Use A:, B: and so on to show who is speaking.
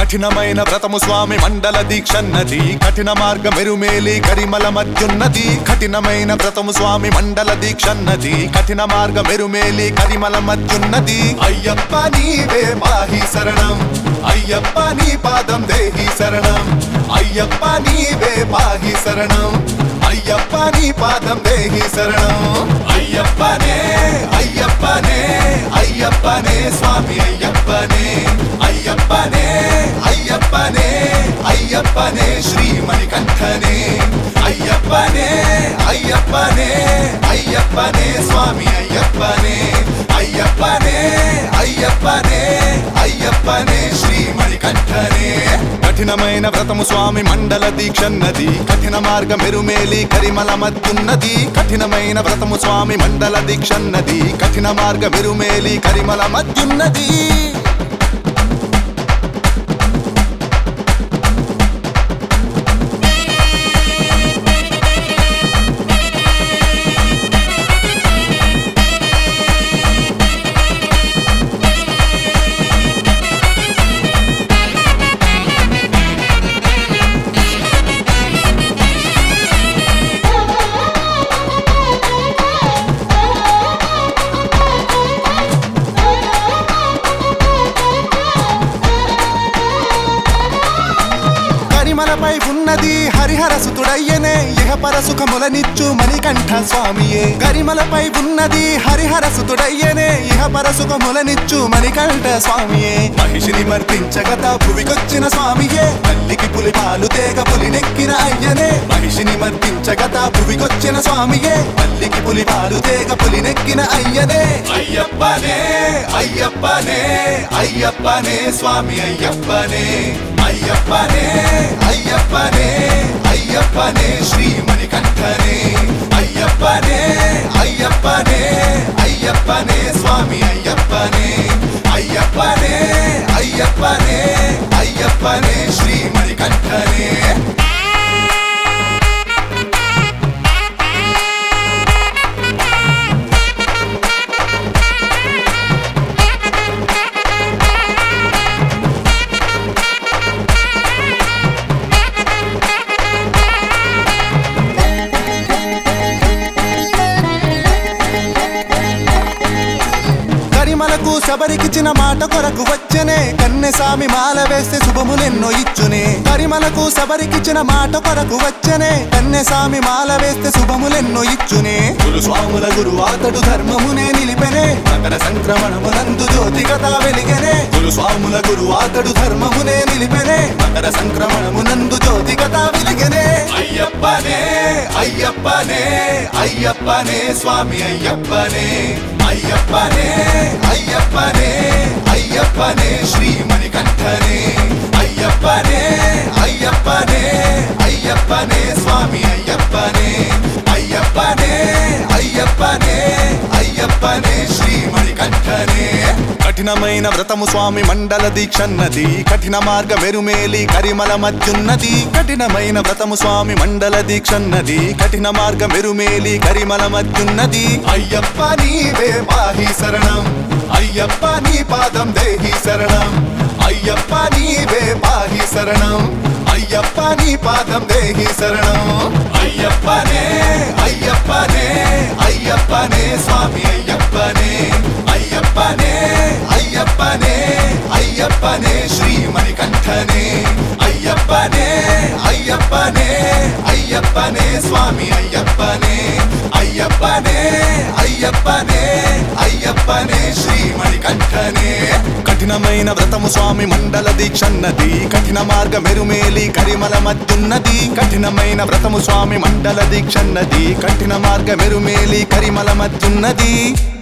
A: కఠినమైన వ్రతము స్వామి మండల దీక్షన్నది కఠిన మార్గ మెరుమేలి కరిమల మధ్యున్నది కఠినమైన వ్రతము స్వామి మండల దీక్షన్నది కఠిన మార్గ మెరుమేలి కరిమల మధ్యున్నది అయ్యప్ప నీవే మాహి శరణం అయ్యప్ప నీ పాదం దేహి శరణం అయ్యప్ప నీవే మాహి శరణం అయ్యప్ప నీ పాదం దేహి శరణం అయ్యప్పనే అయ్యప్పనే అయ్యప్పనే స్వామి అయ్యప్పనే అయ్యప్పనే అయ్యప్పనే అయ్యప్పనే శ్రీమణికంఠనే అయ్యప్పనే అయ్యప్పనే అయ్యప్పనే స్వామి అయ్యప్పనే అయ్యప్పనే అయ్యప్పనే అయ్యప్పనే శ్రీమణికంఠనే కఠినమైన వ్రతము స్వామి మండల దీక్షన్నది కఠిన మార్గ మెరుమేలి కరిమల మత్తున్నది కఠినమైన వ్రతము స్వామి మండల దీక్షన్నది కఠిన మార్గ మెరుమేలి కరిమల మధ్యున్నది కరిమలపై ఉన్నది హరిహర సుతుడయ్యనే ఇహపర సుఖములనిచ్చు మణికంఠ స్వామియే కరిమలపై ఉన్నది హరిహర సుతుడయ్యనే ఇహపర సుఖములనిచ్చు మణికంఠ స్వామియే మహిషిని మర్దించగత భువికొచ్చిన స్వామియే తల్లికి పులి పాలు తేగ పులినెక్కిన అయ్యనే మహిషిని మర్దించగత భువికొచ్చిన స్వామియే తల్లికి పులి పాలు తేగ పులినెక్కిన అయ్యనే అయ్యప్పనే అయ్యప్పనే అయ్యప్పనే స్వామి అయ్యప్పనే అయ్యప్పనే అయ్యప్పనే అయ్యప్పనే శ్రీమణికంఠనే అయ్యప్పనే అయ్యప్పనే అయ్యప్పనే స్వామి అయ్యప్పనే అయ్యప్పనే అయ్యప్పనే అయ్యప్పనే శ్రీమణికంఠనే కరిమలకు శబరికిచ్చిన మాట కొరకు వచ్చనే కన్నెసామి మాల వేస్తే శుభములెన్నో ఇచ్చునే కరిమలకు శబరికిచ్చిన మాట కొరకు వచ్చనే కన్నెసామి మాల వేస్తే శుభములెన్నో ఇచ్చునే గురు స్వాముల గురు అతడు ధర్మమునే నిలిపెనే మకర సంక్రమణమునందు జ్యోతి కథ వెలిగెనే గురు స్వాముల గురు అతడు ధర్మమునే నిలిపెనే మకర సంక్రమణమునందు జ్యోతి కథ వెలిగెనే అయ్యప్పనే అయ్యప్పనే అయ్యప్పనే స్వామి అయ్యప్పనే అయ్యప్పనే అయ్యప్పనే అయ్యప్పనే శ్రీమణికంఠనే అయ్యప్పనే అయ్యప్పనే అయ్యప్పనే స్వామి అయ్యప్పనే అయ్యప్పనే అయ్యప్పనే అయ్యప్పనే శ్రీమణికంఠనే కఠినమైన వ్రతము స్వామి మండల దీక్షన్నది కఠిన మార్గ మెరుమేలి కరిమల మధ్యున్నది కఠినమైన వ్రతము స్వామి మండల దీక్షన్నది కఠిన మార్గ మెరుమేలి కరిమల మధ్యున్నది అయ్యప్ప నీవే మాహి శరణం అయ్యప్ప నీ పాదం దేహి శరణం అయ్యప్ప నీవే పాహి శరణం అయ్యప్ప నీ పాదం దేహి శరణం అయ్యప్పనే అయ్యప్పనే అయ్యప్పనే స్వామి అయ్యప్పనే అయ్యప్పనే అయ్యప్పనే అయ్యప్పనే శ్రీమణికంఠనే అయ్యప్పనే అయ్యప్పనే అయ్యప్పనే స్వామి అయ్యప్పనే అయ్యప్పనే అయ్యప్పనే అయ్యప్పనే శ్రీమణికంఠనే కఠినమైన వ్రతము స్వామి మండల దీక్షన్నది కఠిన మార్గ మెరుమేలి కరిమల మధ్యున్నది కఠినమైన వ్రతము స్వామి మండల దీక్షన్నది కఠిన మార్గ మెరుమేలి కరిమల మధ్యున్నది